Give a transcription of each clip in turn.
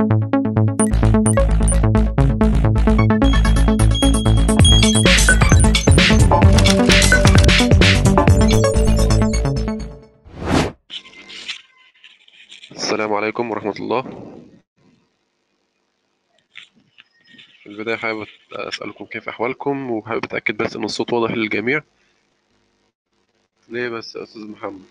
السلام عليكم ورحمة الله في البداية حابب أسألكم كيف أحوالكم وحابب أتأكد بس إن الصوت واضح للجميع ليه بس يا أستاذ محمد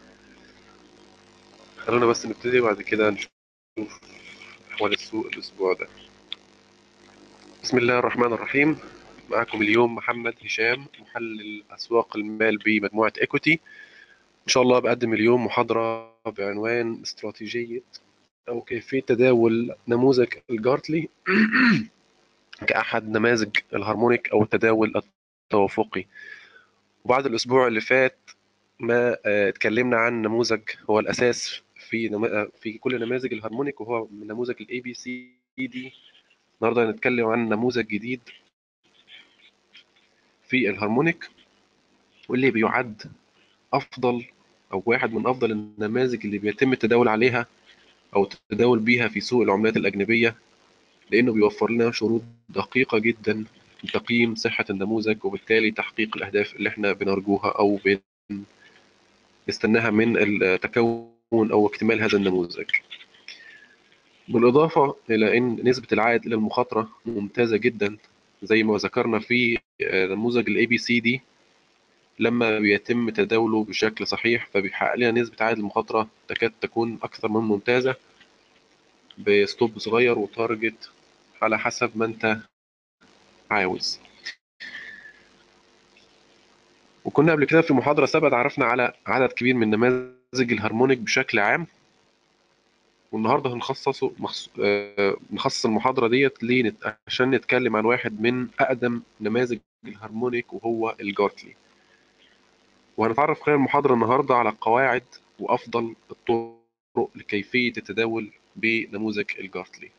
خلونا بس نبتدي وبعد كده نشوف أحوال السوق الأسبوع ده بسم الله الرحمن الرحيم معكم اليوم محمد هشام محلل أسواق المال بمجموعة إيكوتي إن شاء الله بقدم اليوم محاضرة بعنوان استراتيجية أو كيفية تداول نموذج الجارتلي كأحد نماذج الهارمونيك أو التداول التوافقي وبعد الأسبوع اللي فات ما آه، اتكلمنا عن نموذج هو الأساس في نم... آه، في كل نماذج الهارمونيك وهو من نموذج الاي بي سي دي النهارده هنتكلم عن نموذج جديد في الهارمونيك واللي بيعد أفضل أو واحد من أفضل النماذج اللي بيتم التداول عليها أو التداول بيها في سوق العملات الأجنبية لأنه بيوفر لنا شروط دقيقة جدا لتقييم صحة النموذج وبالتالي تحقيق الأهداف اللي احنا بنرجوها أو بنستناها من التكون أو اكتمال هذا النموذج بالإضافة إلى أن نسبة العائد إلى المخاطرة ممتازة جدا زي ما ذكرنا في نموذج الاي بي سي دي لما بيتم تداوله بشكل صحيح فبيحقق لنا نسبة عائد المخاطرة تكاد تكون أكثر من ممتازة بستوب صغير وتارجت على حسب ما أنت عاوز وكنا قبل كده في محاضرة سابقة عرفنا على عدد كبير من نماذج الهارمونيك بشكل عام والنهارده هنخصصه مخص... آه، نخصص المحاضرة ديت ليه نت... عشان نتكلم عن واحد من أقدم نماذج الهارمونيك وهو الجارتلي وهنتعرف خلال المحاضرة النهاردة على قواعد وأفضل الطرق لكيفية التداول بنموذج الجارتلي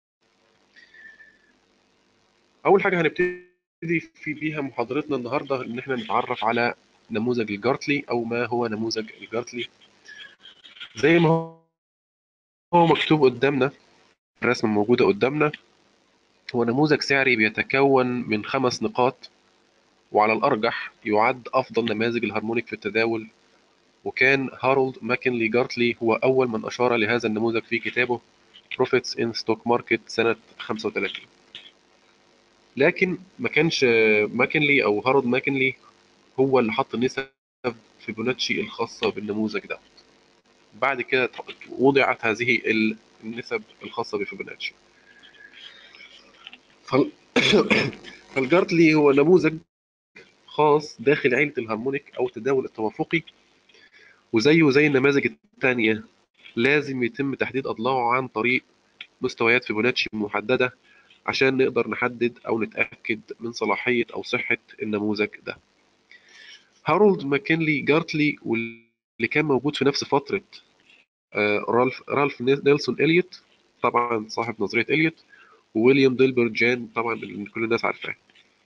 أول حاجة هنبتدي في بيها محاضرتنا النهاردة إن إحنا نتعرف على نموذج الجارتلي أو ما هو نموذج الجارتلي زي ما هو مكتوب قدامنا الرسمة موجودة قدامنا هو نموذج سعري بيتكون من خمس نقاط وعلى الأرجح يعد أفضل نماذج الهارمونيك في التداول وكان هارولد ماكنلي جارتلي هو أول من أشار لهذا النموذج في كتابه Profits in Stock Market سنة 35 لكن ما كانش ماكنلي أو هارولد ماكنلي هو اللي حط النسب فيبوناتشي الخاصة بالنموذج ده بعد كده وضعت هذه النسب الخاصة بفيبوناتشي فال... فالجارتلي هو نموذج خاص داخل عيلة الهارمونيك أو التداول التوافقي وزيه زي النماذج التانية لازم يتم تحديد أضلاعه عن طريق مستويات فيبوناتشي محددة عشان نقدر نحدد أو نتأكد من صلاحية أو صحة النموذج ده هارولد ماكنلي جارتلي واللي كان موجود في نفس فترة آه، رالف رالف نيلسون إليوت طبعا صاحب نظرية إليوت وويليام ديلبرت جان طبعا اللي كل الناس عارفاه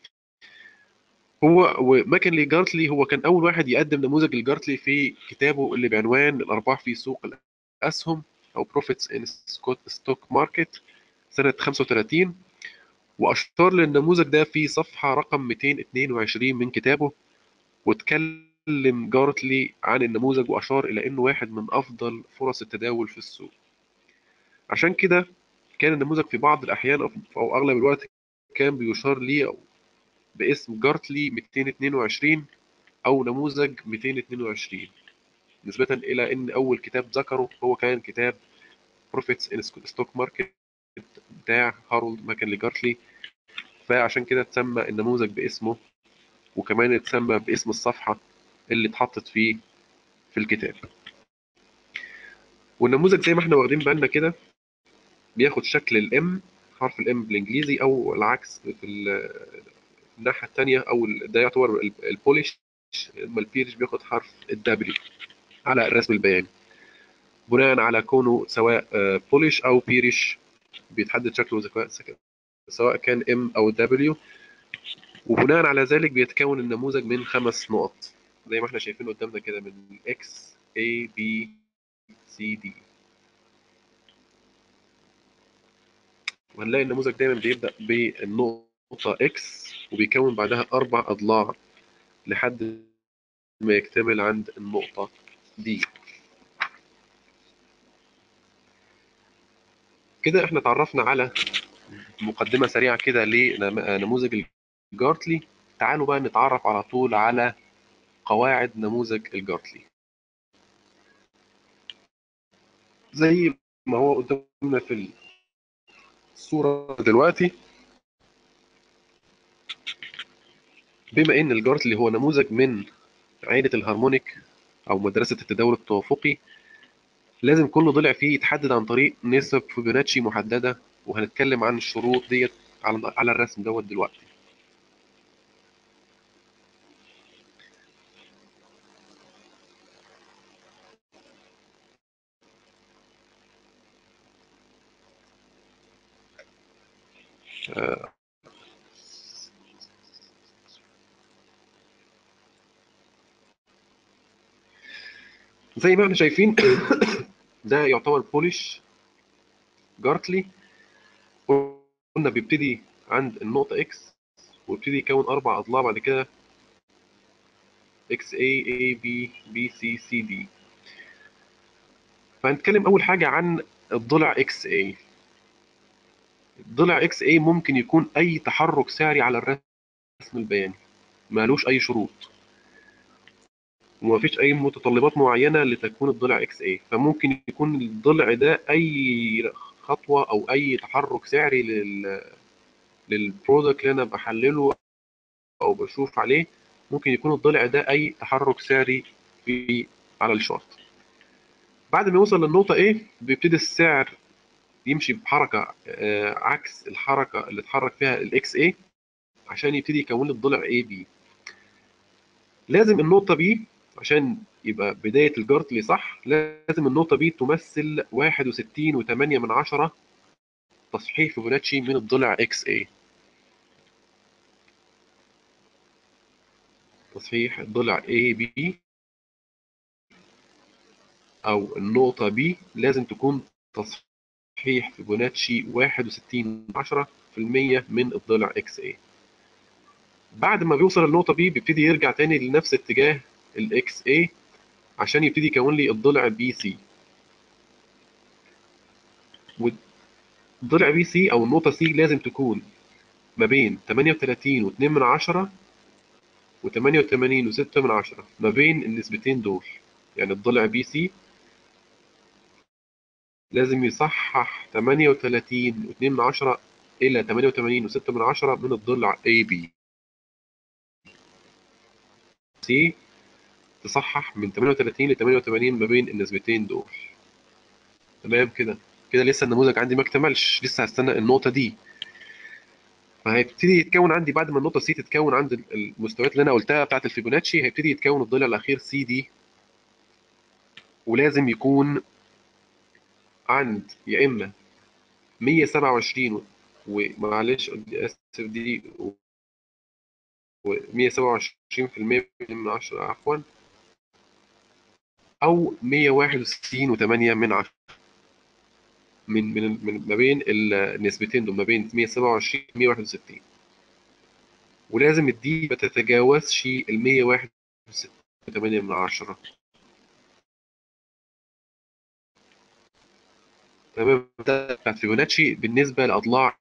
هو وماكنلي جارتلي هو كان أول واحد يقدم نموذج الجارتلي في كتابه اللي بعنوان الأرباح في سوق الأسهم أو Profits in Stock Market سنة 35 وأشار للنموذج ده في صفحة رقم 222 من كتابه واتكلم جارتلي عن النموذج وأشار إلى إنه واحد من أفضل فرص التداول في السوق عشان كده كان النموذج في بعض الأحيان أو- أو أغلب الوقت كان بيشار ليه باسم جارتلي 222 أو نموذج 222 نسبة إلى إن أول كتاب ذكره هو كان كتاب Profits in Stock Market بتاع هارولد ماكنلي جارتلي فعشان كده اتسمى النموذج باسمه وكمان اتسمى باسم الصفحة اللي اتحطت فيه في الكتاب والنموذج زي ما احنا واخدين بالنا كده بياخد شكل الام حرف الام بالانجليزي او العكس في ال- الناحية التانية او ال- ده يعتبر ال- البوليش اما البيرش بياخد حرف الدبليو على الرسم البياني بناء على كونه سواء آه، بوليش او بيرش بيتحدد شكله سواء سواء كان ام او دبليو وبناء على ذلك بيتكون النموذج من خمس نقط زي ما احنا شايفين قدامنا كده من X A B C D وهنلاقي النموذج دايما بيبدأ بالنقطة X وبيكون بعدها أربع أضلاع لحد ما يكتمل عند النقطة دي كده احنا اتعرفنا على مقدمة سريعة كده لنموذج الجارتلي تعالوا بقى نتعرف على طول على قواعد نموذج الجارتلي زي ما هو قدامنا في الصورة دلوقتي بما ان الجارتلي هو نموذج من عائلة الهارمونيك او مدرسة التداول التوافقي لازم كل ضلع فيه يتحدد عن طريق نسب فيبوناتشي محددة وهنتكلم عن الشروط ديت على على الرسم دوت دلوقتي آه، زي ما احنا شايفين ده يعتبر بوليش جارتلي قلنا بيبتدي عند النقطة X ويبتدي يكون أربع أضلاع بعد كده X A A B B C C D فهنتكلم أول حاجة عن الضلع X A الضلع X A ممكن يكون أي تحرك سعري على الرسم البياني مالوش أي شروط ومفيش أي متطلبات معينة لتكوين الضلع X A فممكن يكون الضلع ده أي خطوة أو أي تحرك سعري لل للبرودكت اللي أنا بحلله أو بشوف عليه ممكن يكون الضلع ده أي تحرك سعري في على الشارت بعد ما يوصل للنقطة A بيبتدي السعر يمشي بحركة آه، عكس الحركة اللي اتحرك فيها الاكس A عشان يبتدي يكون لي الضلع AB لازم النقطة B عشان يبقى بداية الجارتلي صح لازم النقطة B تمثل 61 و8 من عشرة تصحيح فيبوناتشي من الضلع XA تصحيح الضلع AB أو النقطة B لازم تكون تصحيح فيبوناتشي 61 من عشرة في المية من الضلع XA بعد ما بيوصل النقطة B بيبتدي يرجع تاني لنفس اتجاه ال XA عشان يبتدي يكون لي الضلع BC والضلع BC أو النقطة C لازم تكون ما بين 38 و2 من عشرة و88 و6 من عشرة ما بين النسبتين دول يعني الضلع بي سي لازم يصحح 38 و2 من عشرة إلى 88 و6 من عشرة من الضلع اي بي سي تصحح من 38 ل 88 ما بين النسبتين دول تمام كده كده لسه النموذج عندي ما اكتملش لسه هستنى النقطة دي فهيبتدي يتكون عندي بعد ما النقطة سي تتكون عند المستويات اللي أنا قلتها بتاعت الفيبوناتشي هيبتدي يتكون الضلع الأخير سي دي ولازم يكون عند يا إما 127 ومعلش آسف دي و 127% من 10 عفوا أو 161 و8 من 10 من من من ما بين النسبتين دول ما بين 127 و 161 ولازم الدي ما تتجاوزش ال 161 من 10 تمام ده بتاعت فيبوناتشي بالنسبه لاضلاع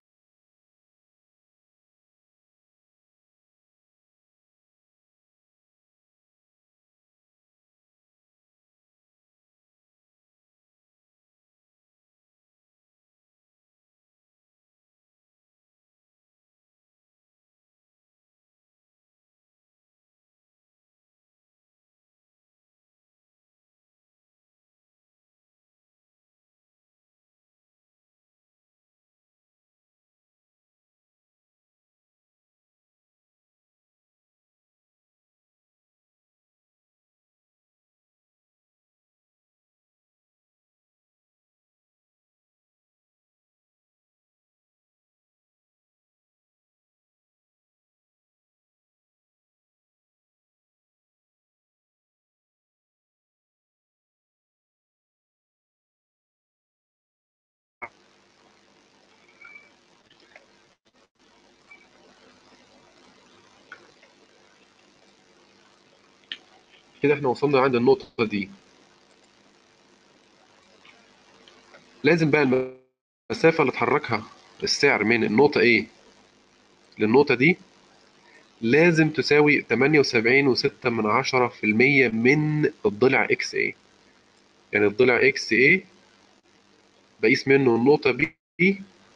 كده احنا وصلنا عند النقطة دي لازم بقى المسافة اللي اتحركها السعر من النقطة A للنقطة دي لازم تساوي 78.6 من عشرة في المية من الضلع XA يعني الضلع XA بقيس منه النقطة B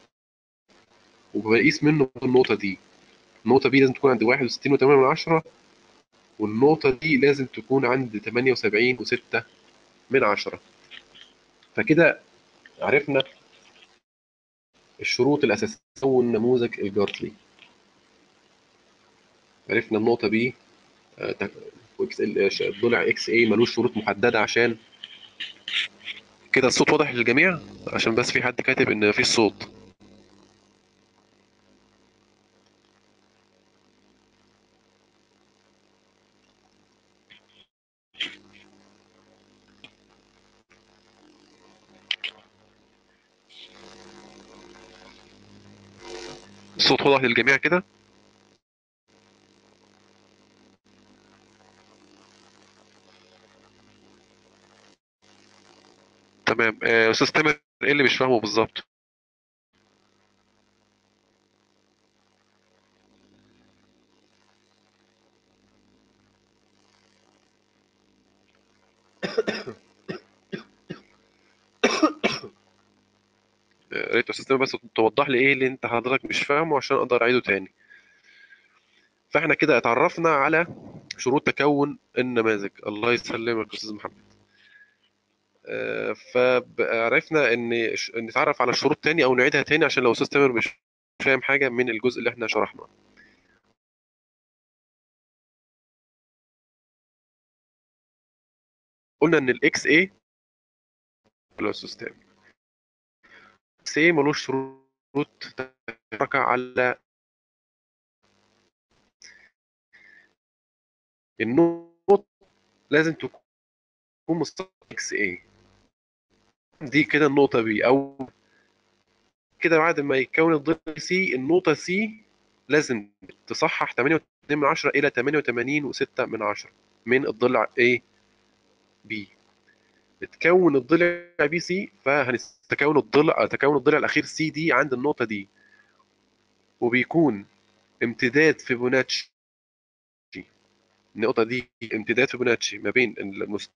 وبقيس منه النقطة دي النقطة B لازم تكون عند 61.8 من عشرة والنقطة دي لازم تكون عند 78.6 من عشرة فكده عرفنا الشروط الأساسية نموذج الجارتلي عرفنا النقطة B الضلع اكس اي ملوش شروط محددة عشان كده الصوت واضح للجميع عشان بس في حد كاتب ان مفيش صوت الصوت واضح للجميع كده تمام آه، استاذ تامر ايه اللي مش فاهمه بالظبط يا ريت يا استاذ تامر بس توضح لي ايه اللي انت حضرتك مش فاهمه عشان اقدر اعيده تاني فاحنا كده اتعرفنا على شروط تكون النماذج الله يسلمك يا استاذ محمد آه، فعرفنا ان ش- نتعرف على الشروط تاني او نعيدها تاني عشان لو استاذ تامر مش فاهم حاجه من الجزء اللي احنا شرحناه قلنا ان الاكس اي ولا يا استاذ تامر اكس اي ملوش شروط تترك على النقط لازم تكون مستقيم اكس اي دي كده النقطه بي او كده بعد ما يتكون الضلع سي النقطه سي لازم تصحح 8.2 من 10 الى 88.6 من 10 من الضلع A B تكون الضلع بي سي فهنتكون الضلع تكون الضلع الاخير سي دي عند النقطه دي وبيكون امتداد فيبوناتشي النقطه دي امتداد فيبوناتشي ما بين المستوى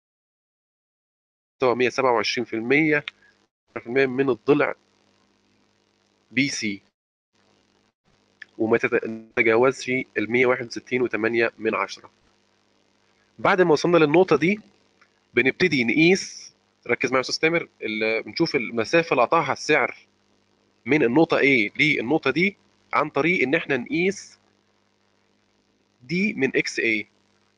127% من الضلع بي سي وما تتجاوزش ال 161.8 من عشرة بعد ما وصلنا للنقطة دي بنبتدي نقيس ركز معايا يا استاذ تامر ال- بنشوف المسافة اللي قطعها السعر من النقطة A للنقطة دي عن طريق ان احنا نقيس دي من اكس A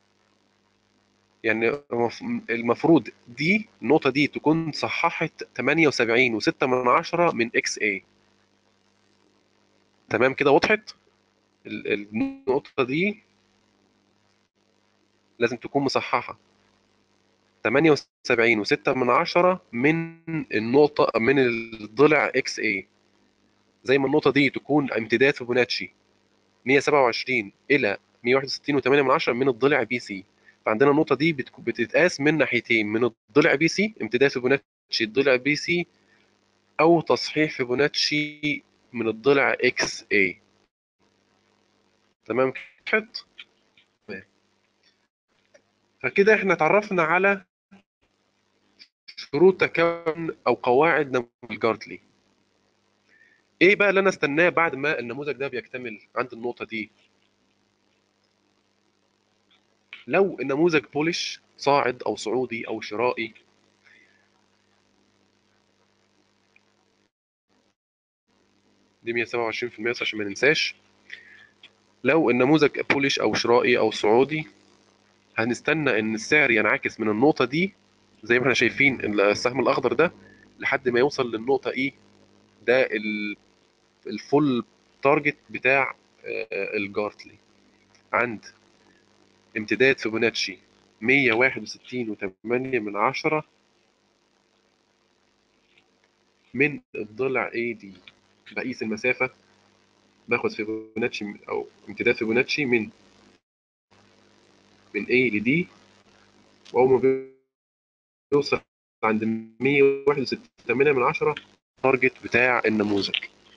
يعني المف- المفروض دي النقطة دي تكون صححت 78.6 من عشرة من اكس A تمام كده وضحت ال- النقطة دي لازم تكون مصححة 78.6 من عشرة من النقطة من الضلع اكس A زي ما النقطة دي تكون امتداد فيبوناتشي 127 إلى 161.8 من عشرة من الضلع بي سي فعندنا النقطة دي بتك- بتتقاس من ناحيتين من الضلع بي سي امتداد فيبوناتشي الضلع بي سي أو تصحيح فيبوناتشي من الضلع اكس اي تمام كده تمام. فكده احنا اتعرفنا على شروط تكون أو قواعد نموذج الجارتلي ايه بقى اللي انا استناه بعد ما النموذج ده بيكتمل عند النقطة دي لو النموذج بولش صاعد او صعودي او شرائي دي 127% بس عشان ما ننساش لو النموذج بولش او شرائي او صعودي هنستنى ان السعر ينعكس من النقطة دي زي ما احنا شايفين السهم الاخضر ده لحد ما يوصل للنقطة ايه ده ال- الفول تارجت بتاع آه، الجارتلي عند امتداد فيبوناتشي 161.8 من عشرة من الضلع اي دي بقيس المسافة باخد فيبوناتشي من- او امتداد فيبوناتشي من من A ل D واول ما بيوصل عند 161.8 من عشرة التارجت بتاع النموذج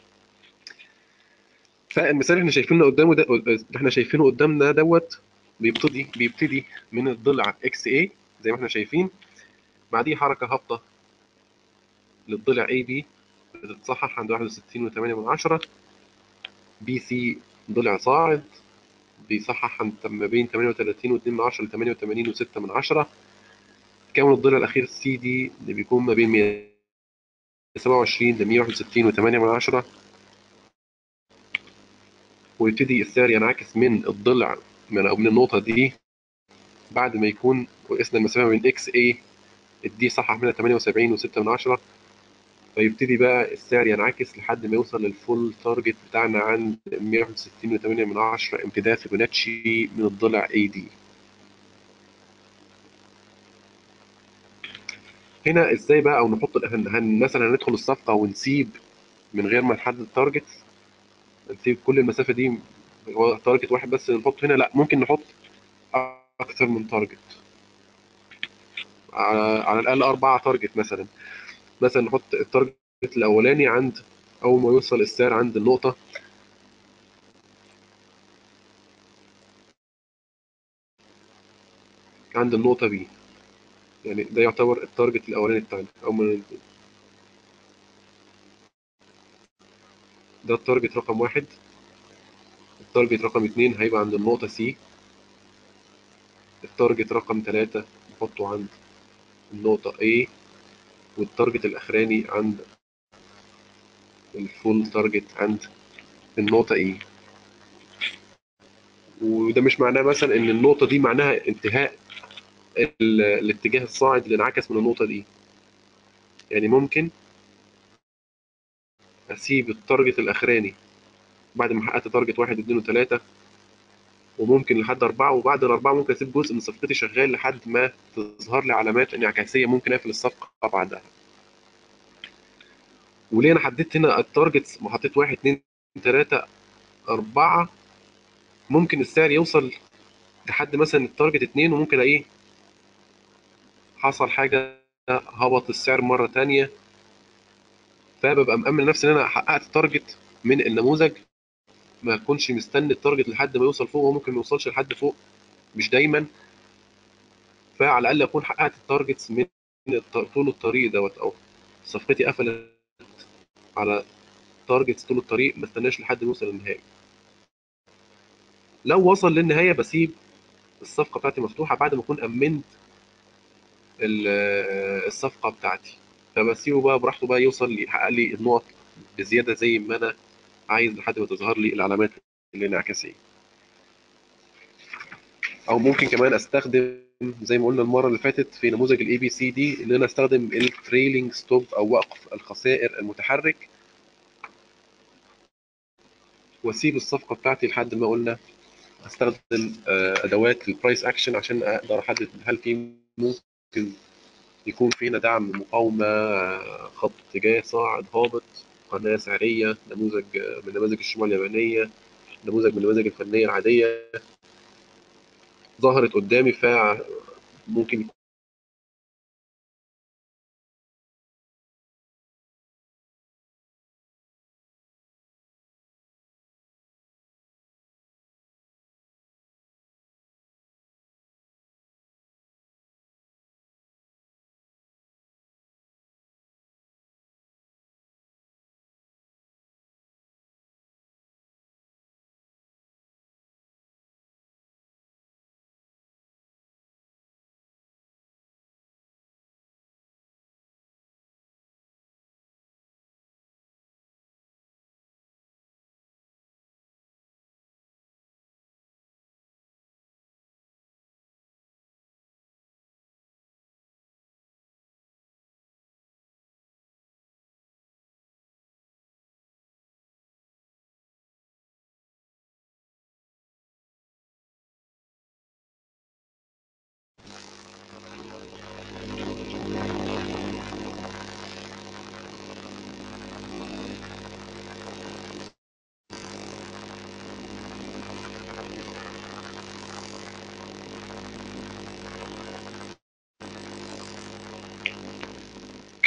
فالمثال اللي احنا شايفينه قدامه ده اللي احنا شايفينه قدامنا دوت بيبتدي بيبتدي من الضلع اكس اي زي ما احنا شايفين بعديه حركه هابطه للضلع اي بي بتتصحح عند 61.8 من عشرة بي سي ضلع صاعد بيصحح عند ما بين 38.2 من عشرة ل 88.6 من عشرة كون الضلع الأخير سي دي اللي بيكون ما بين 127 ل 161.8 من عشرة ويبتدي السعر ينعكس من الضلع من أو من النقطة دي بعد ما يكون وقسنا المسافة بين اكس اي الدي صحح منها 78.6 من عشرة فيبتدي بقى السعر ينعكس لحد ما يوصل للفول تارجت بتاعنا عند 161.8 من عشرة امتداد فيبوناتشي من الضلع اي دي هنا ازاي بقى او نحط هن هن مثلا هندخل الصفقه ونسيب من غير ما نحدد تارجت نسيب كل المسافه دي هو تارجت واحد بس نحط هنا لا ممكن نحط اكتر من تارجت على, على الاقل اربعه تارجت مثلا مثلا نحط التارجت الاولاني عند اول ما يوصل السعر عند النقطه عند النقطه بي يعني ده يعتبر التارجت الاولاني بتاعنا او من ده التارجت رقم واحد التارجت رقم اتنين هيبقى عند النقطة سي التارجت رقم تلاتة نحطه عند النقطة A والتارجت الأخراني عند الفول تارجت عند النقطة E وده مش معناه مثلا إن النقطة دي معناها انتهاء الاتجاه الصاعد اللي انعكس من النقطة دي يعني ممكن أسيب التارجت الأخراني بعد ما حققت تارجت واحد واثنين وثلاثة وممكن لحد أربعة وبعد الأربعة ممكن أسيب جزء من صفقتي شغال لحد ما تظهر لي علامات انعكاسية ممكن أقفل الصفقة بعدها. وليه أنا حددت هنا التارجتس وحطيت واحد اتنين تلاتة أربعة ممكن السعر يوصل لحد مثلا التارجت اتنين وممكن ألاقيه حصل حاجة هبط السعر مرة تانية فببقى مأمن نفسي إن أنا حققت تارجت من النموذج ما اكونش مستني التارجت لحد ما يوصل فوق وممكن ما يوصلش لحد فوق مش دايما فعلى الاقل اكون حققت التارجتس من طول الطريق دوت او صفقتي قفلت على تارجتس طول الطريق ما استناش لحد ما يوصل للنهايه لو وصل للنهايه بسيب الصفقه بتاعتي مفتوحه بعد ما اكون امنت الصفقه بتاعتي فبسيبه بقى براحته بقى يوصل يحقق لي النقط بزياده زي ما انا عايز لحد ما تظهر لي العلامات الانعكاسيه او ممكن كمان استخدم زي ما قلنا المره اللي فاتت في نموذج الاي بي سي دي ان انا استخدم التريلينج ستوب او وقف الخسائر المتحرك واسيب الصفقه بتاعتي لحد ما قلنا استخدم ادوات البرايس اكشن عشان اقدر احدد هل في ممكن يكون فينا دعم مقاومه خط اتجاه صاعد هابط قناه سعريه نموذج من نماذج الشمال اليابانيه نموذج من النماذج الفنيه العاديه ظهرت قدامي فممكن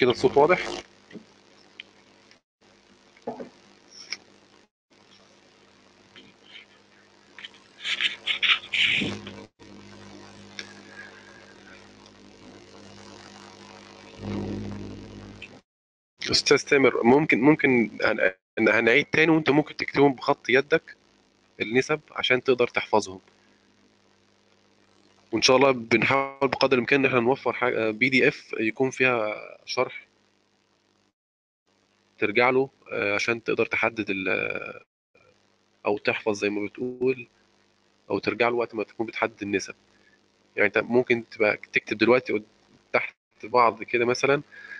كده الصوت واضح استاذ تامر ممكن ممكن هن- هنعيد تاني وانت ممكن تكتبهم بخط يدك النسب عشان تقدر تحفظهم وان شاء الله بنحاول بقدر الامكان ان احنا نوفر حاجه بي دي اف يكون فيها شرح ترجع له آه، عشان تقدر تحدد ال- او تحفظ زي ما بتقول او ترجع له وقت ما تكون بتحدد النسب يعني انت ممكن تبقى تكتب دلوقتي قد- تحت بعض كده مثلا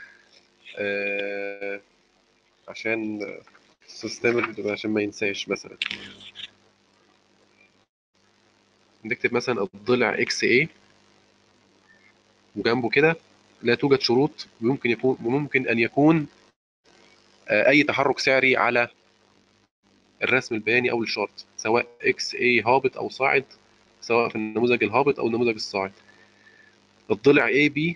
آه، عشان استاذ تامر عشان ما ينساش مثلا نكتب مثلا الضلع اكس اي وجنبه كده لا توجد شروط ويمكن يكون وممكن ان يكون آه، اي تحرك سعري على الرسم البياني او الشارت سواء اكس اي هابط او صاعد سواء في النموذج الهابط او النموذج الصاعد الضلع اي بي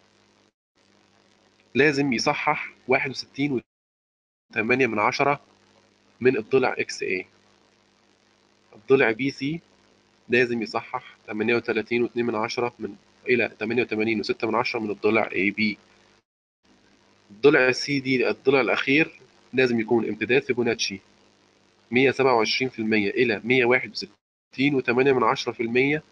لازم يصحح 61 و8 من عشرة من الضلع اكس اي الضلع بي سي لازم يصحح 38 و2 من عشرة من الى 88 و6 من عشرة من الضلع اي بي الضلع سي دي الضلع الاخير لازم يكون امتداد فيبوناتشي 127% الى 161 و8 من عشرة في المية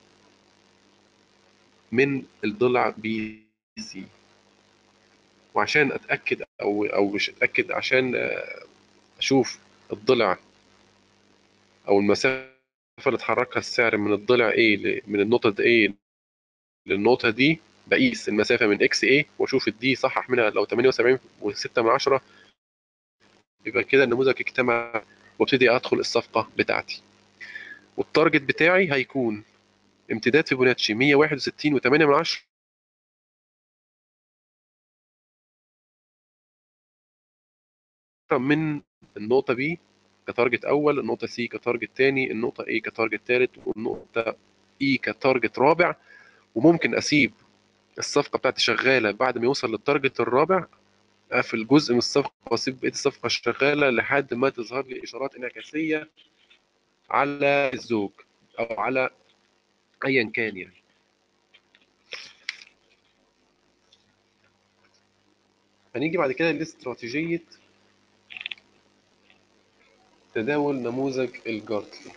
من الضلع بي سي وعشان اتاكد او او مش اتاكد عشان آه، اشوف الضلع او المسافه اللي اتحركها السعر من الضلع A ل- من النقطه A للنقطه دي بقيس المسافه من اكس A واشوف الدي صحح منها لو 78 و6 من عشرة يبقى كده النموذج اجتمع وابتدي ادخل الصفقه بتاعتي والتارجت بتاعي هيكون امتداد فيبوناتشي 161 و8 من عشرة من النقطة B كتارجت أول النقطة C كتارجت تاني النقطة A كتارجت تالت والنقطة E كتارجت رابع وممكن أسيب الصفقة بتاعتي شغالة بعد ما يوصل للتارجت الرابع أقفل جزء من الصفقة وأسيب بقية الصفقة شغالة لحد ما تظهر لي إشارات انعكاسية على الزوج أو على أيا كان يعني هنيجي بعد كده لاستراتيجية تداول نموذج الجارتلي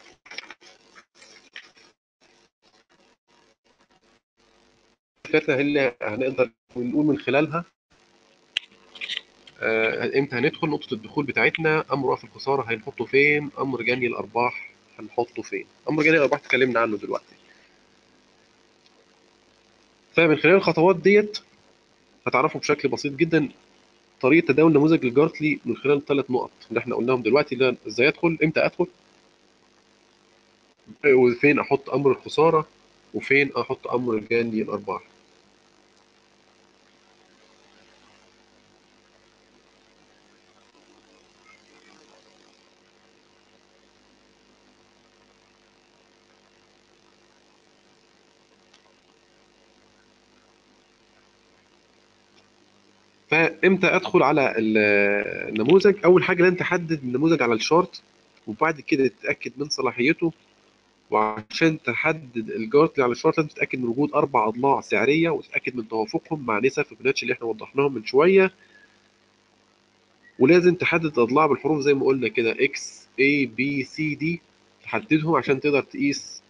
فكرة اللي هنقدر نقول من خلالها آه، امتى هندخل نقطة الدخول بتاعتنا امر وقف الخسارة هنحطه فين امر جني الارباح هنحطه فين امر جني الارباح اتكلمنا عنه دلوقتي فمن خلال الخطوات ديت هتعرفوا بشكل بسيط جدا طريقة تداول نموذج الجارتلي من خلال الثلاث نقط اللي احنا قلناهم دلوقتي اللي ازاي ادخل امتى ادخل وفين احط امر الخسارة وفين احط امر جني الارباح فامتى ادخل على ال- النموذج اول حاجه لازم تحدد النموذج على الشارت وبعد كده تتاكد من صلاحيته وعشان تحدد الجارت اللي على الشارت لازم تتاكد من وجود اربع اضلاع سعريه وتتاكد من توافقهم مع نسب فيبوناتشي اللي احنا وضحناهم من شويه ولازم تحدد الاضلاع بالحروف زي ما قلنا كده اكس A B C D تحددهم عشان تقدر تقيس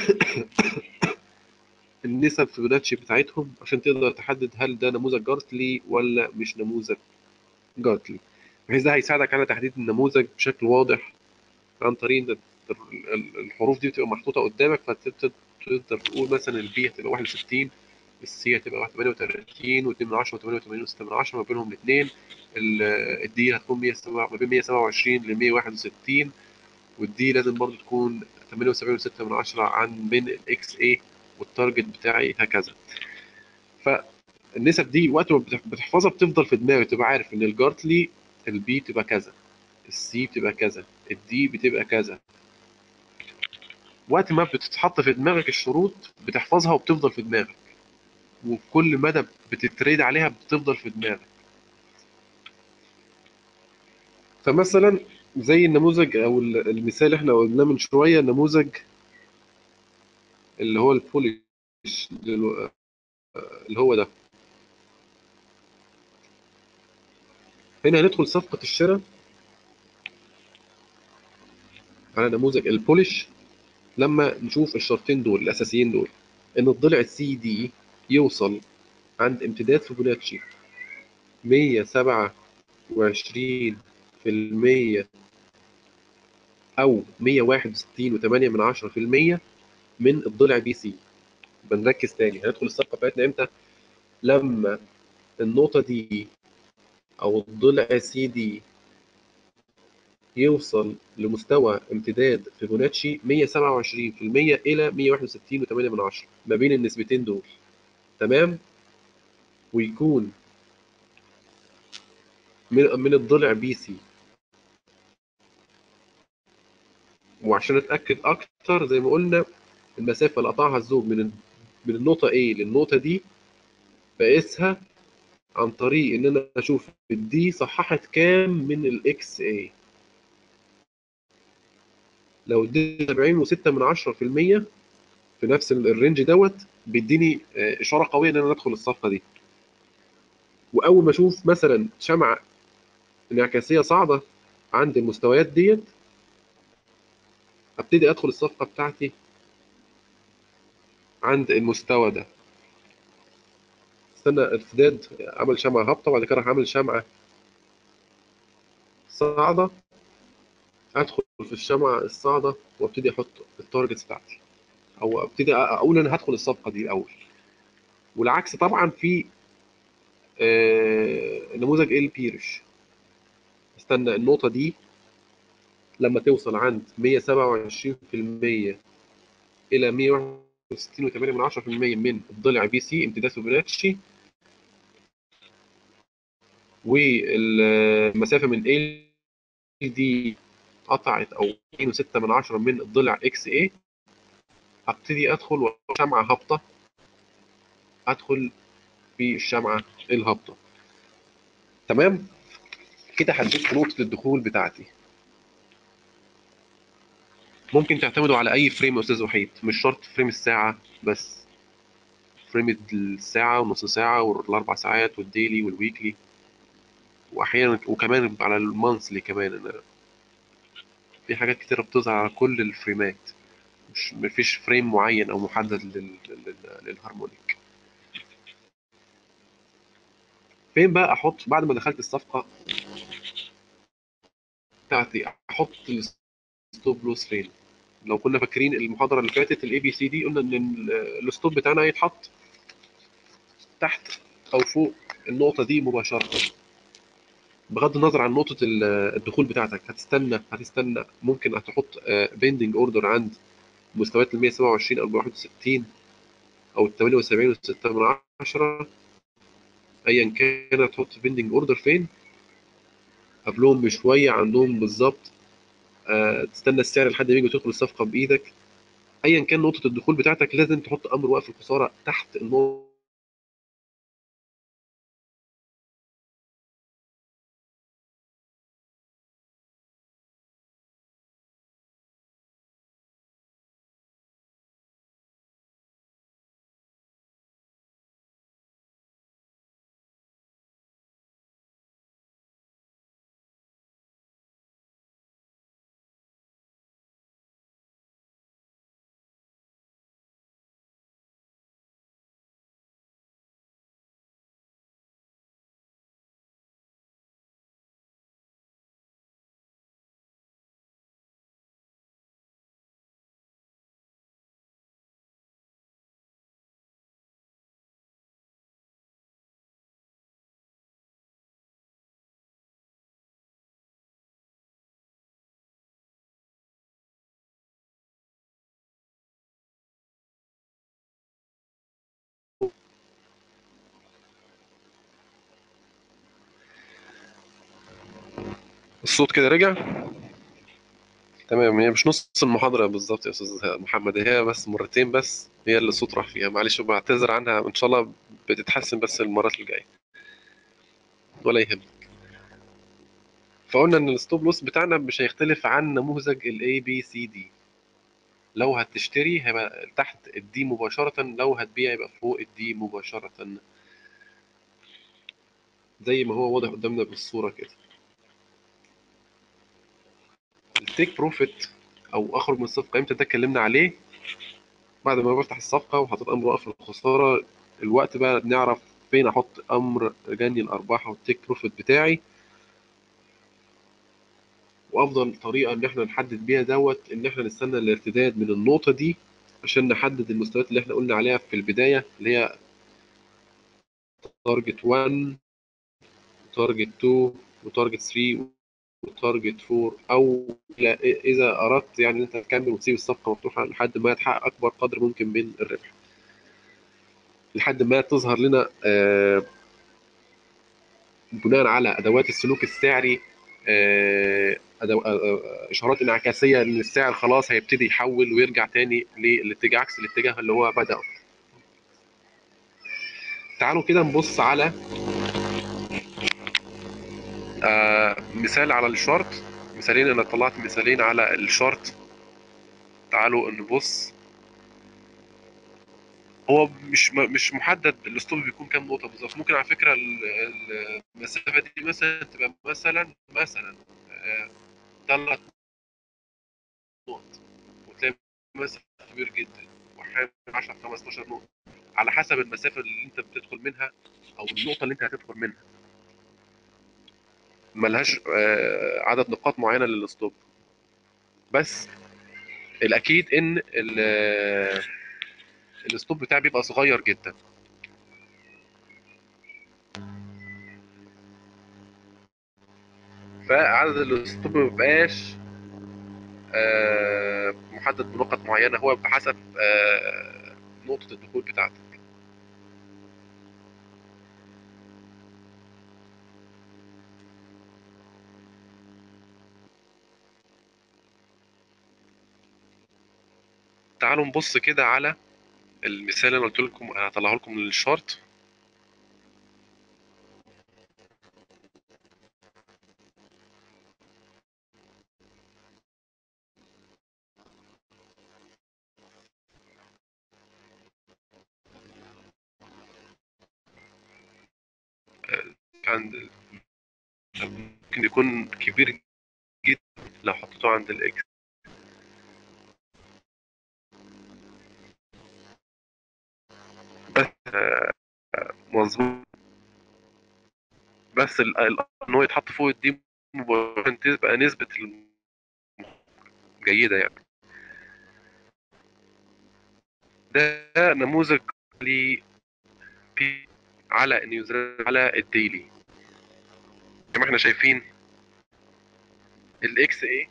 النسب فيبوناتشي بتاعتهم عشان تقدر تحدد هل ده نموذج جارتلي ولا مش نموذج جارتلي بحيث ده هيساعدك على تحديد النموذج بشكل واضح عن طريق ان ال- ال- الحروف دي بتبقى محطوطه قدامك فتقدر تقدر تقول مثلا البي هتبقى 61 السي هتبقى 38 و2 من 10 و88 و6 من 10 ما بينهم الاثنين الدي هتكون 107 ما بين 127 ل 161 والدي لازم برضو تكون 78 و6 من 10 عن من الاكس اي والتارجت بتاعي هكذا فالنسب دي وقت ما بتح- بتحفظها بتفضل في دماغك تبقى عارف ان الجارتلي البي تبقى كذا السي بتبقى كذا الدي بتبقى كذا وقت ما بتتحط في دماغك الشروط بتحفظها وبتفضل في دماغك وكل مدى بتتريد عليها بتفضل في دماغك فمثلا زي النموذج او ال- المثال اللي احنا قلناه من شويه النموذج اللي هو البوليش اللي هو ده هنا هندخل صفقه الشراء على نموذج البوليش لما نشوف الشرطين دول الاساسيين دول ان الضلع السي دي يوصل عند امتداد فيبوناتشي 127 في المية أو 161 وثمانية من عشرة في المية من الضلع بي سي بنركز تاني هندخل الصفقة بتاعتنا امتى؟ لما النقطة دي أو الضلع سي دي يوصل لمستوى امتداد فيبوناتشي 127% إلى 161 وثمانية من عشرة ما بين النسبتين دول تمام؟ ويكون من من الضلع بي سي وعشان اتاكد اكتر زي ما قلنا المسافه اللي قطعها الزوج من من النقطه A للنقطه دي بقيسها عن طريق ان انا اشوف الدي صححت كام من الاكس اي لو اديت 70 و6 من 10% في نفس الرينج دوت بيديني آه، اشاره قويه ان انا ادخل الصفقه دي واول ما اشوف مثلا شمعه انعكاسيه صاعده عند المستويات ديت ابتدي ادخل الصفقه بتاعتي عند المستوى ده استنى ارتداد عمل شمعة هابطة وبعد كده راح عامل شمعة صاعدة ادخل في الشمعة الصاعدة وابتدي احط التارجتس بتاعتي او ابتدي اقول انا هدخل الصفقة دي الاول والعكس طبعا في آه، نموذج ال بيرش استنى النقطة دي لما توصل عند 127% إلى 161.8 من 10% من الضلع بي سي امتداد فيبوناتشي والمسافة من ال دي قطعت أو 2.6 من 10 من الضلع اكس اي هبتدي أدخل وشمعة هابطة أدخل في الشمعة الهابطة تمام كده حددت نقطة الدخول بتاعتي ممكن تعتمدوا على أي فريم يا أستاذ وحيد مش شرط فريم الساعة بس فريم الساعة ونص ساعة والأربع ساعات والديلي والويكلي وأحيانا وكمان على المانثلي كمان أنا في حاجات كتيرة بتظهر على كل الفريمات مش مفيش فريم معين أو محدد لل... لل... للهارمونيك فين بقى أحط بعد ما دخلت الصفقة بتاعتي أحط الستوب لوس فين لو كنا فاكرين المحاضرة اللي فاتت الاي بي سي دي قلنا ان ال- الستوب بتاعنا هيتحط تحت او فوق النقطة دي مباشرة بغض النظر عن نقطة ال- الدخول بتاعتك هتستنى هتستنى ممكن هتحط بيندنج اوردر عند مستويات ال 127 او ال 61 او ال 78 و6 من 10 ايا كان هتحط بيندنج اوردر فين قبلهم بشوية عندهم بالظبط آه، تستنى السعر لحد ما يجي تدخل الصفقة بإيدك ايا كان نقطة الدخول بتاعتك لازم تحط امر وقف الخسارة تحت النقطة الصوت كده رجع تمام هي مش نص المحاضرة بالظبط يا أستاذ محمد هي بس مرتين بس هي اللي الصوت راح فيها معلش وبعتذر عنها إن شاء الله بتتحسن بس المرات الجاية ولا يهمك فقلنا ان الستوب لوس بتاعنا مش هيختلف عن نموذج الاي بي سي دي لو هتشتري هيبقى تحت الدي مباشرة لو هتبيع يبقى فوق الدي مباشرة زي ما هو واضح قدامنا بالصورة كده التيك بروفيت او اخرج من الصفقة امتى ده اتكلمنا عليه بعد ما بفتح الصفقة وحطيت امر وقف الخسارة الوقت بقى بنعرف فين احط امر جني الارباح والتيك بروفيت بتاعي وافضل طريقه ان احنا نحدد بيها دوت ان احنا نستنى الارتداد من النقطه دي عشان نحدد المستويات اللي احنا قلنا عليها في البدايه اللي هي تارجت 1 وتارجت 2 وتارجت 3 وتارجت 4 او اذا اردت يعني انت تكمل وتسيب الصفقه مفتوحه لحد ما تحقق اكبر قدر ممكن من الربح لحد ما تظهر لنا آه بناء على ادوات السلوك السعري آه أدو... آه اشارات انعكاسيه ان السعر خلاص هيبتدي يحول ويرجع تاني للاتجاه عكس الاتجاه اللي هو بدأ تعالوا كده نبص على آه مثال على الشارت مثالين انا طلعت مثالين على الشارت تعالوا نبص هو مش مش محدد الستوب بيكون كام نقطه بالظبط ممكن على فكره المسافه دي مثلا تبقى مثلا مثلا ثلاث نقط وتلاقي مسافه كبير جدا واحيانا 10 15 نقطه على حسب المسافه اللي انت بتدخل منها او النقطه اللي انت هتدخل منها ملهاش عدد نقاط معينه للستوب بس الاكيد ان الستوب بتاعي بيبقى صغير جدا فعدد الستوب مبقاش محدد بنقط معينه هو بحسب نقطه الدخول بتاعتك تعالوا نبص كده على المثال اللي انا قلت لكم انا هطلعه لكم من الشارت عند ممكن يكون كبير جدا لو حطيته عند الاكس بس مظبوط بس ان هو يتحط فوق الدي عشان تبقى نسبة جيدة يعني ده نموذج لي على نيوزيلندا على الديلي زي ما احنا شايفين الاكس اي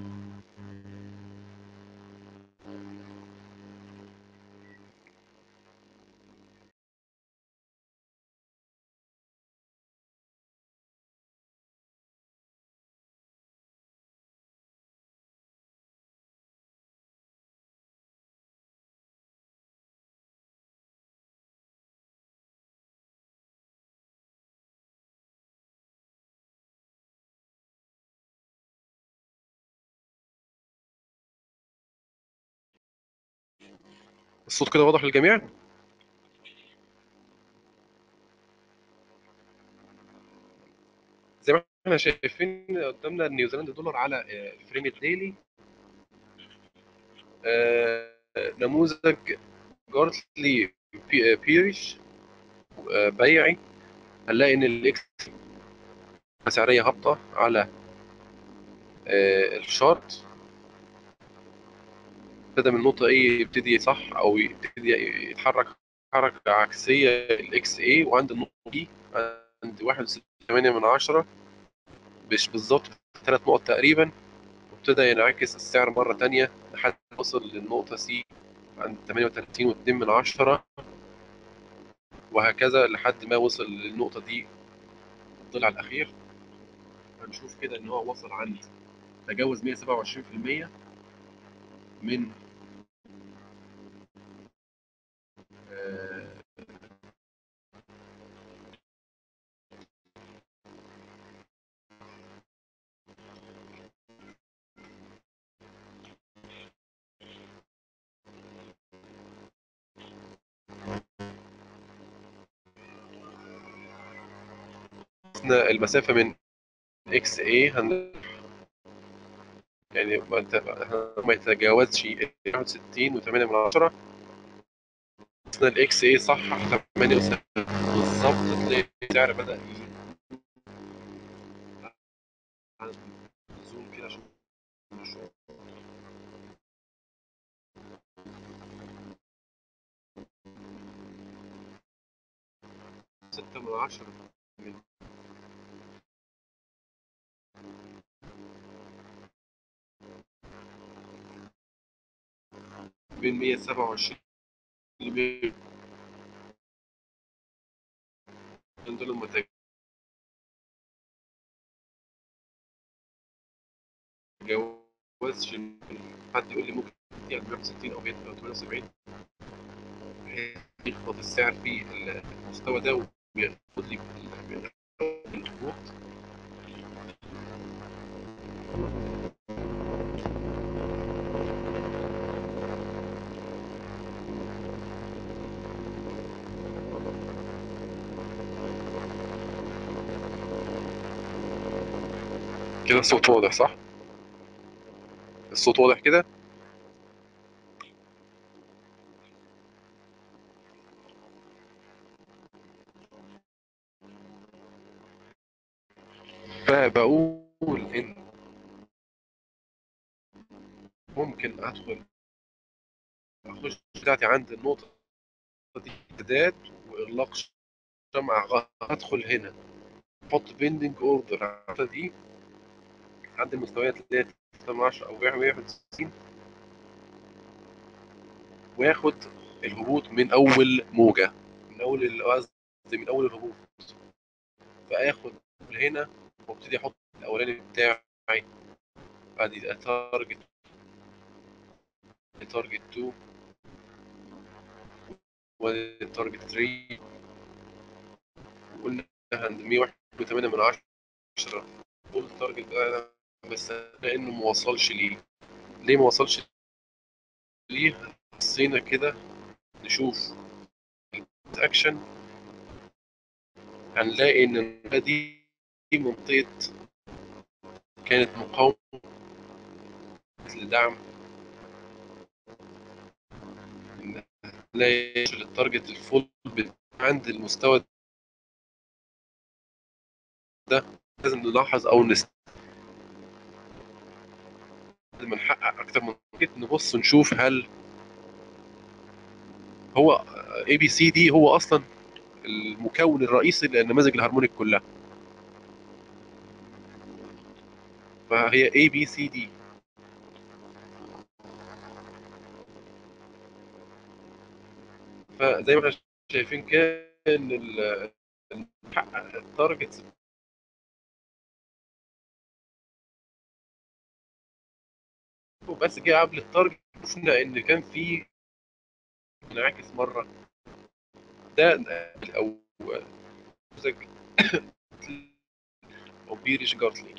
الصوت كده واضح للجميع زي ما احنا شايفين قدامنا نيوزيلندا دولار على فريم الديلي نموذج جارتلي بيرش بيعي هنلاقي ان الاكس سعريه هابطه على الشارت ابتدى من النقطه ايه يبتدي صح او يبتدي يتحرك حركه عكسيه الاكس اي وعند النقطه دي عند 1.8 من عشرة مش بالظبط ثلاث نقط تقريبا وابتدى ينعكس السعر مرة تانية لحد وصل للنقطة سي عند 38 و2 من عشرة وهكذا لحد ما وصل للنقطة دي الضلع الأخير هنشوف كده إن هو وصل عند تجاوز 127% من قسنا المسافة من اكس اي هن... يعني ما يت- ما يتجاوزش 61 و8 من عشرة قسنا الاكس اي صح 78 بالظبط تلاقي السعر بدأ ي- زوم كده عشان نشوف. ستة من عشرة من بين 127 ل 100 دول المتجاوزش حد يقول لي ممكن يعني 160 او 100 او 78 يخبط السعر في المستوى ده وياخد لي الهبوط كده الصوت واضح صح؟ الصوت واضح كده؟ فبقول ان ممكن ادخل اخش بتاعتي عند النقطة دي اعداد واغلاق شمع هدخل هنا احط بيندنج اوردر دي عند المستويات اللي هي 12 او 161 واخد الهبوط من اول موجة من اول ال- قصدي من اول الهبوط فاخد من هنا وابتدي احط الاولاني بتاعي ادي تارجت تارجت 2 وتارجت 3 وقلنا عند 101.8 من 10 قلت التارجت ده بس لانه ما وصلش ليه ليه ما وصلش ليه بصينا كده نشوف اكشن هنلاقي ان المنطقة دي دي منطقة كانت مقاومة لدعم نلاقي التارجت الفول عند المستوى ده لازم نلاحظ او نست لما نحقق اكتر من تارجت نبص نشوف هل هو اي بي سي دي هو اصلا المكون الرئيسي للنماذج الهارمونيك كلها فهي اي بي سي دي فزي ما احنا شايفين كده ان ال- نحقق التارجت بس جه قبل التارجت شفنا ان كان في انعكس مره ده او نموذج او بيريش جارتلي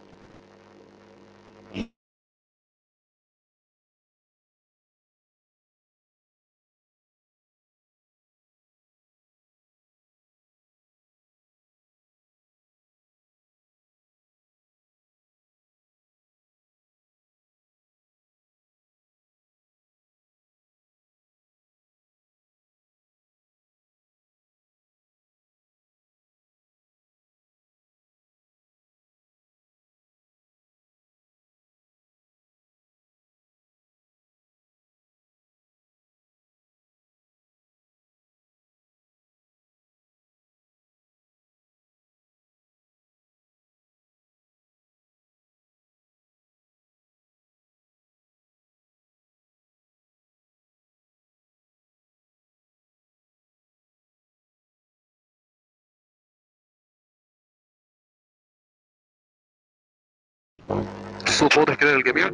الصوت واضح كده للجميع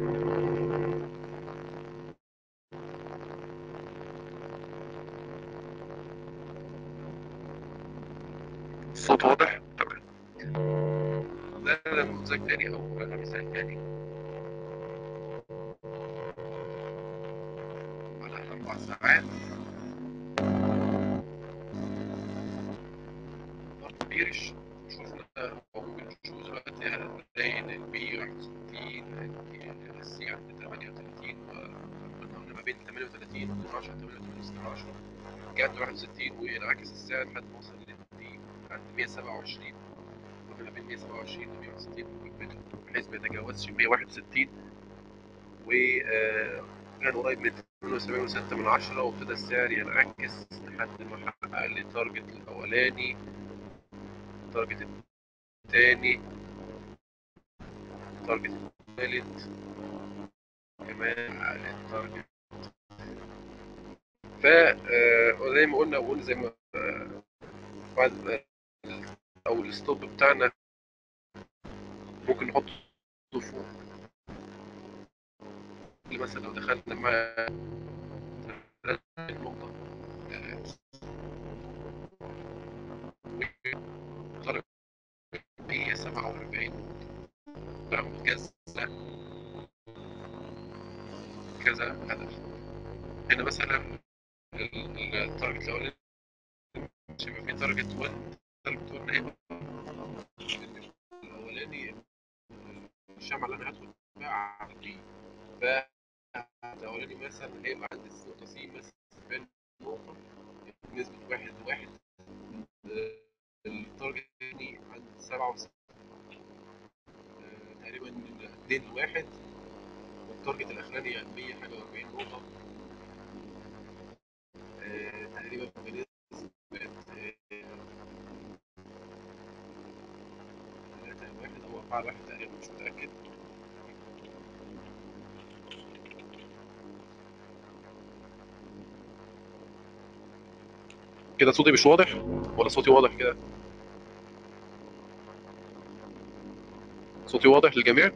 الصوت واضح تمام ده نموذج تاني او مثال تاني على اربع ساعات برضه بيرش شفنا 38 2 10 8 6 10 كانت 61 وانعكس السعر لحد ما وصل لدي عند 127 وما بين 127 و 160 متر بحيث ما يتجاوزش 161 وكان قريب من 72.6 من عشرة وابتدى السعر ينعكس لحد ما حقق التارجت الأولاني التارجت الثاني التارجت الثالث كمان على التارجت ف زي ما قلنا وقلنا زي ما بعد او الستوب بتاعنا ممكن نحطه فوق مثلا لو دخلنا مع النقطة هي سبعة وأربعين كذا كذا هدف هنا مثلا التارجت الأولاني مش هيبقى فيه تارجت 1 تارجت 1 هيبقى الأولاني الشمعة اللي أنا هدخل بيها عندي فالأولاني مثلا هيبقى عند النقطة سي مثلا بين نقطة بنسبة واحد لواحد التارجت الثاني عند سبعة وستين تقريبا من اتنين لواحد والتارجت الأخراني يعني مية حاجة وأربعين نقطة تقريبا بنسبة ثلاثة لواحد أو أربعة لواحد تقريبا مش متأكد كده صوتي مش واضح ولا صوتي واضح كده صوتي واضح للجميع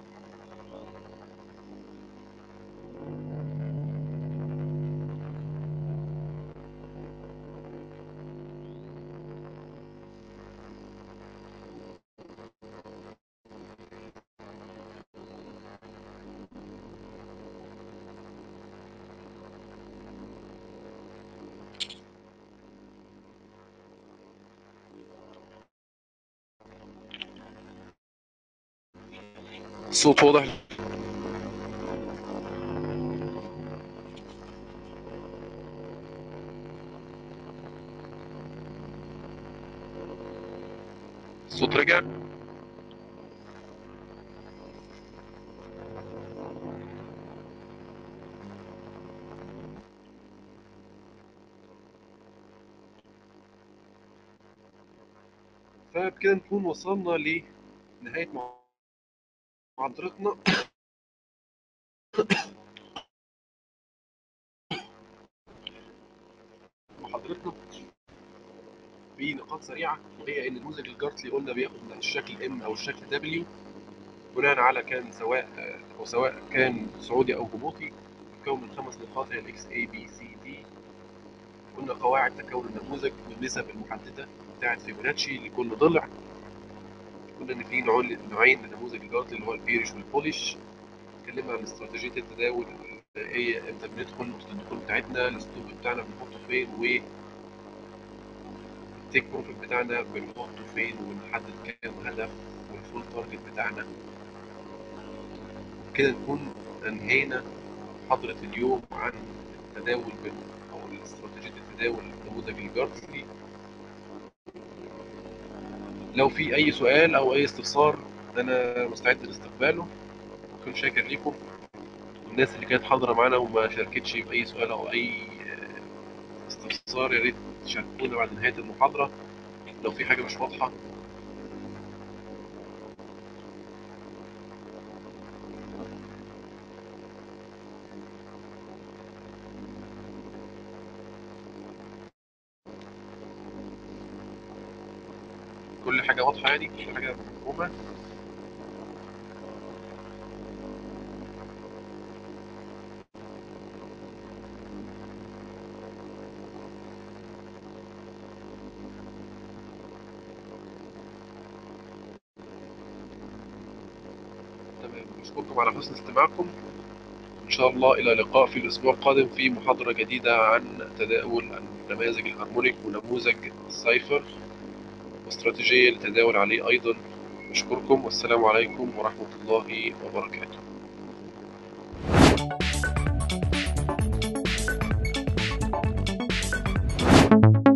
الصوت واضح الصوت رجع فبكده نكون وصلنا لنهاية محاضرتنا محاضرتنا بنقاط سريعة وهي إن نموذج الجارتلي قلنا بياخد الشكل ام أو الشكل دبليو بناء على كان سواء أو سواء كان صعودي أو هبوطي يتكون من خمس نقاط هي الاكس اي بي سي دي قلنا قواعد تكون النموذج والنسب المحددة بتاعت فيبوناتشي لكل ضلع قلنا ان في نوعين نوعين من نموذج الجارتلي اللي هو البيرش والبولش اتكلمنا عن استراتيجيه التداول هي امتى بندخل نقطه الدخول بتاعتنا الستوب بتاعنا بنحطه فين و التيك بروفيت بتاعنا بنحطه فين ونحدد كام هدف والفول تارجت بتاعنا كده نكون انهينا محاضرة اليوم عن التداول بال او استراتيجية التداول نموذج الجارتلي لو في اي سؤال او اي استفسار انا مستعد لاستقباله كنت شاكر ليكم الناس اللي كانت حاضره معانا وما شاركتش في اي سؤال او اي استفسار يا ريت تشاركونا بعد نهايه المحاضره لو في حاجه مش واضحه كل حاجه واضحه يعني كل حاجه مفهومه تمام بشكركم على حسن استماعكم إن شاء الله إلى لقاء في الأسبوع القادم في محاضرة جديدة عن تداول النماذج الهارمونيك ونموذج السايفر واستراتيجية للتداول عليه أيضا أشكركم والسلام عليكم ورحمة الله وبركاته السلامة